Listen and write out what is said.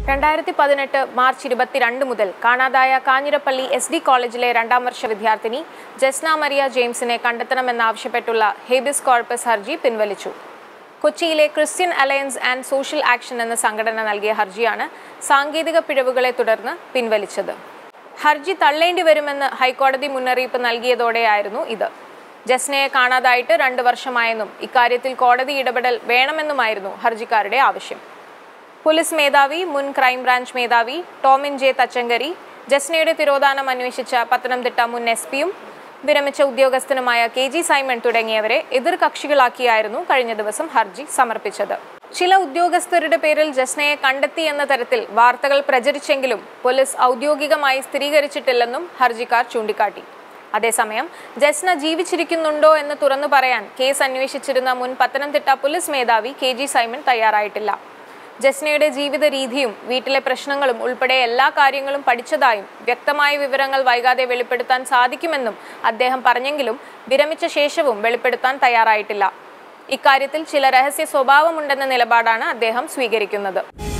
രണ്ടായിരത്തി പതിനെട്ട് മാർച്ച് ഇരുപത്തിരണ്ട് മുതൽ കാണാതായ കാഞ്ഞിരപ്പള്ളി എസ് ഡി കോളേജിലെ രണ്ടാം വർഷ വിദ്യാർത്ഥിനി ജസ്ന മരിയ ജെയിംസിനെ കണ്ടെത്തണമെന്നാവശ്യപ്പെട്ടുള്ള ഹേബിസ് കോർപ്പസ് ഹർജി പിൻവലിച്ചു കൊച്ചിയിലെ Christian alliance and social action എന്ന സംഘടന നൽകിയ ഹർജിയാണ് സാങ്കേതിക പിഴവുകളെ തുടർന്ന് പിൻവലിച്ചത് ഹർജി തള്ളേണ്ടി വരുമെന്ന് ഹൈക്കോടതി മുന്നറിയിപ്പ് നൽകിയതോടെയായിരുന്നു ഇത് ജസ്നയെ കാണാതായിട്ട് രണ്ട് വർഷമായെന്നും ഇക്കാര്യത്തിൽ കോടതി ഇടപെടൽ വേണമെന്നുമായിരുന്നു ഹർജിക്കാരുടെ ആവശ്യം പോലീസ് മേധാവി മുൻ ക്രൈംബ്രാഞ്ച് മേധാവി ടോമിൻ ജെ തച്ചങ്കരി ജസ്നയുടെ തിരോധാനം അന്വേഷിച്ച പത്തനംതിട്ട മുൻ എസ് പിയും വിരമിച്ച ഉദ്യോഗസ്ഥനുമായ കെ ജി സൈമൺ തുടങ്ങിയവരെ എതിർ കക്ഷികളാക്കിയായിരുന്നു കഴിഞ്ഞ ദിവസം ഹർജി സമർപ്പിച്ചത് ചില ഉദ്യോഗസ്ഥരുടെ പേരിൽ ജസ്നയെ കണ്ടെത്തി എന്ന തരത്തിൽ വാർത്തകൾ പ്രചരിച്ചെങ്കിലും പോലീസ് ഔദ്യോഗികമായി സ്ഥിരീകരിച്ചിട്ടില്ലെന്നും ഹർജിക്കാർ ചൂണ്ടിക്കാട്ടി അതേസമയം ജസ്ന ജീവിച്ചിരിക്കുന്നുണ്ടോ എന്ന് തുറന്നു പറയാൻ കേസ് അന്വേഷിച്ചിരുന്ന മുൻ പത്തനംതിട്ട പോലീസ് മേധാവി കെ ജി സൈമൺ തയ്യാറായിട്ടില്ല ജസ്നയുടെ ജീവിത രീതിയും വീട്ടിലെ പ്രശ്നങ്ങളും ഉൾപ്പെടെ എല്ലാ കാര്യങ്ങളും പഠിച്ചതായും വ്യക്തമായ വിവരങ്ങൾ വൈകാതെ വെളിപ്പെടുത്താൻ സാധിക്കുമെന്നും അദ്ദേഹം പറഞ്ഞെങ്കിലും വിരമിച്ച ശേഷവും വെളിപ്പെടുത്താൻ തയ്യാറായിട്ടില്ല ഇക്കാര്യത്തിൽ ചില രഹസ്യ സ്വഭാവമുണ്ടെന്ന നിലപാടാണ് അദ്ദേഹം സ്വീകരിക്കുന്നത്